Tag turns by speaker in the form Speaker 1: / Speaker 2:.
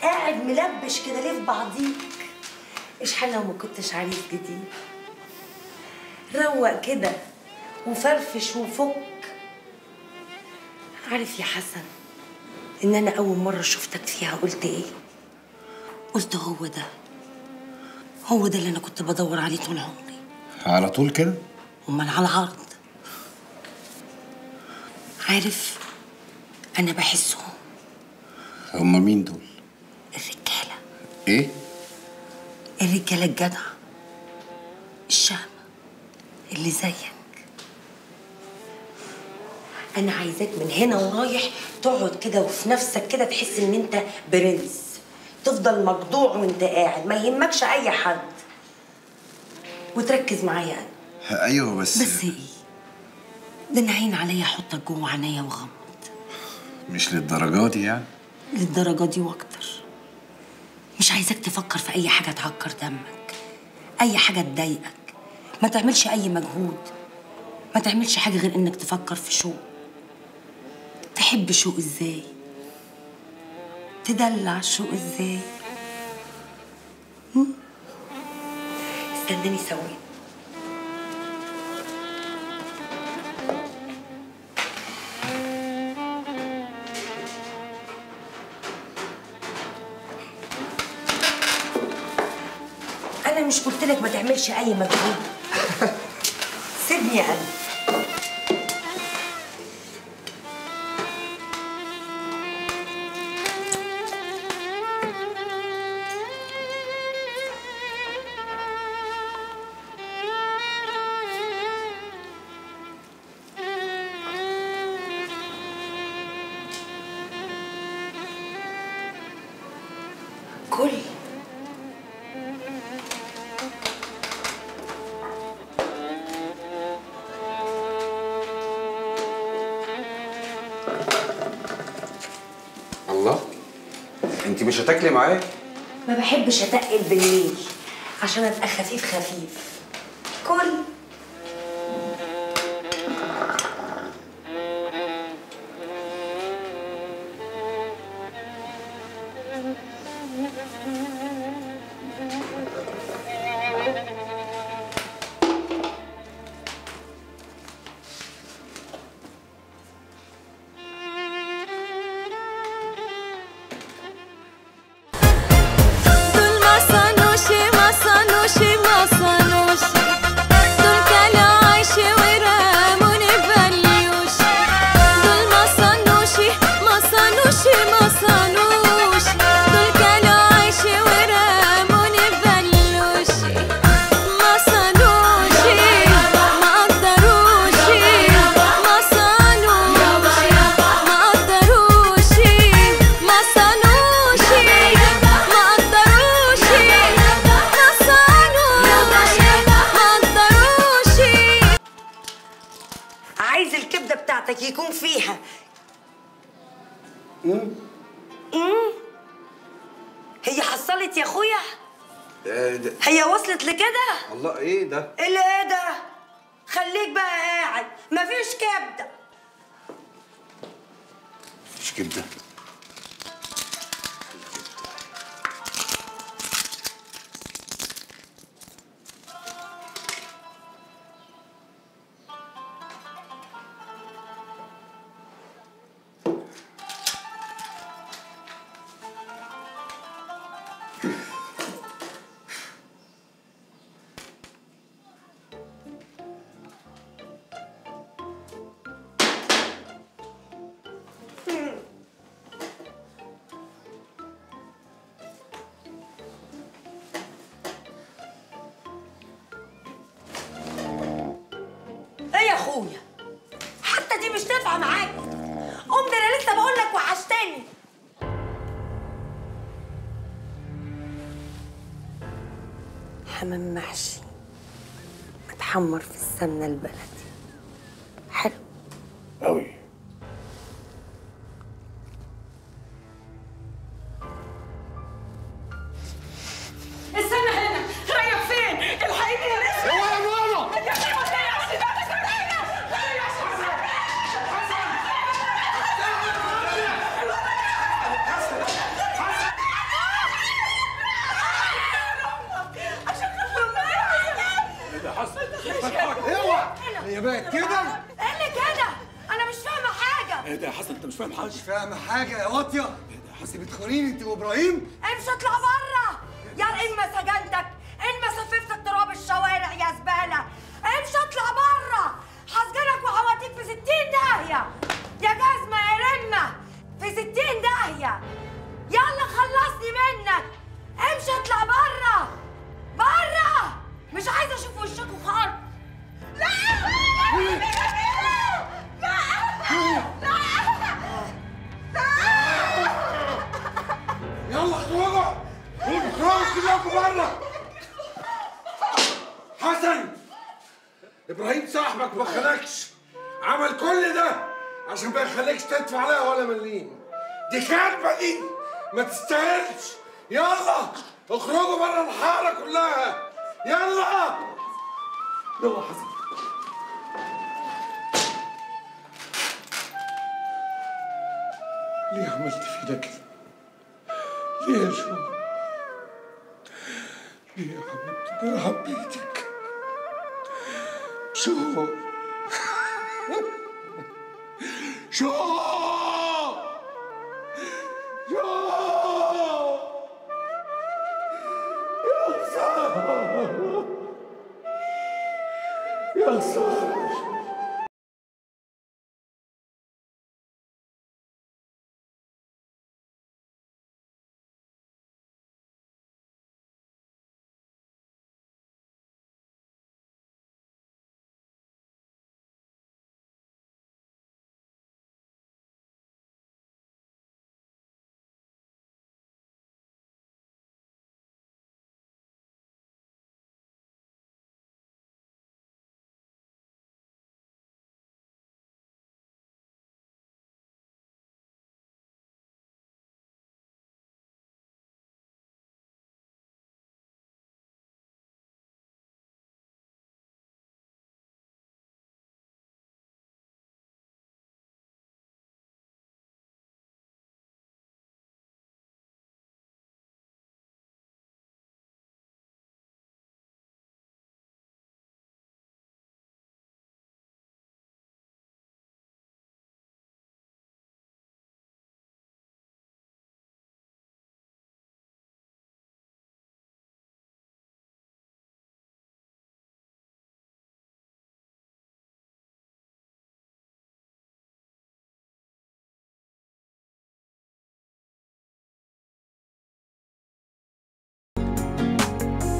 Speaker 1: قاعد ملبش كده ليه في بعضيك اشحال لو ما كنتش عريس جديد روق كده وفرفش وفك عارف يا حسن ان انا اول مره شفتك فيها قلت ايه قلت هو ده هو ده اللي انا كنت بدور عليه طول عمري
Speaker 2: على طول كده
Speaker 1: امال على العرض عارف انا بحسهم
Speaker 2: هما مين دول
Speaker 1: الرجاله
Speaker 2: ايه
Speaker 1: الرجاله الجدع الشهم اللي زيك انا عايزاك من هنا ورايح تقعد كده وفي نفسك كده تحس ان انت برنس تفضل مخضوع وانت قاعد ما يهمكش اي حد وتركز معايا انا
Speaker 2: ايوه بس
Speaker 1: بس ايه ده انا عين عليا احطك جوه عينيا وغمض
Speaker 2: مش للدرجه دي يعني
Speaker 1: للدرجه دي واكتر مش عايزاك تفكر في اي حاجه تعكر دمك اي حاجه تضايقك ما تعملش اي مجهود ما تعملش حاجه غير انك تفكر في شوق تحب شوق ازاي تدلع شوق ازاي هم؟ استناني ثواني انا مش قلت لك ما تعملش اي مجهود سيبني انا كل
Speaker 2: الله انت مش هتاكلي معايا
Speaker 1: ما بحبش اتقل بالليل عشان ابقى خفيف خفيف كل
Speaker 3: دول ما صانوش ما صانوش ما صانوش دول كانوا عايشة وراموني بليوش دول ما صانوش ما صانوش ما صانوش دول كانوا عايشة وراموني بليوش ما صانوش ما قدروش ما صانوش ما قدروش ما صانوش ما قدروش ما صانوش ما قدروش
Speaker 1: عايز الكبده بتاعتك يكون فيها مم. هي حصلت يا اخويا هي وصلت لكده
Speaker 2: الله ايه ده
Speaker 1: ايه اللي ايه ده خليك بقى قاعد مفيش كبده
Speaker 2: مش كبده
Speaker 1: ايه يا اخويا حتى دي مش نافعه معاك قوم ده انا لسه بقول لك وحشتني حمام محشي متحمر في السمنه البلدي حلو
Speaker 2: قوي
Speaker 4: استنى هنا رايح فين؟ الحقيقي يا نسمة
Speaker 2: هو يا ماما
Speaker 4: يا أخي ما تضيعش بالك علينا
Speaker 5: مش فاهم حاجه
Speaker 6: مش فاهمة حاجة يا واطية حسي بتخونيني انت وابراهيم
Speaker 1: امشي اطلع بره يا اما سجنتك اما سففت تراب الشوارع يا زباله امشي اطلع بره هسجنك وهوديك في ستين داهيه يا جزمه يا رمه في ستين داهيه يلا خلصني منك امشي اطلع بره بره مش عايزه اشوف وشكوا خالص لا
Speaker 5: يلا اخرجوا اخرجوا كلكم بره حسن ابراهيم صاحبك ما خلقش عمل كل ده عشان ما يخليكش تدفع عليها ولا مليم دي كذبه دي ما تستاهلش يلا اخرجوا بره الحاره كلها يلا يلا حسن ليه عملت فينا كده؟ ليه يا شو؟ ليه يا حبيبتي؟ ده انا حبيتك شو؟ شو؟ شو؟ يا سارة يا سارة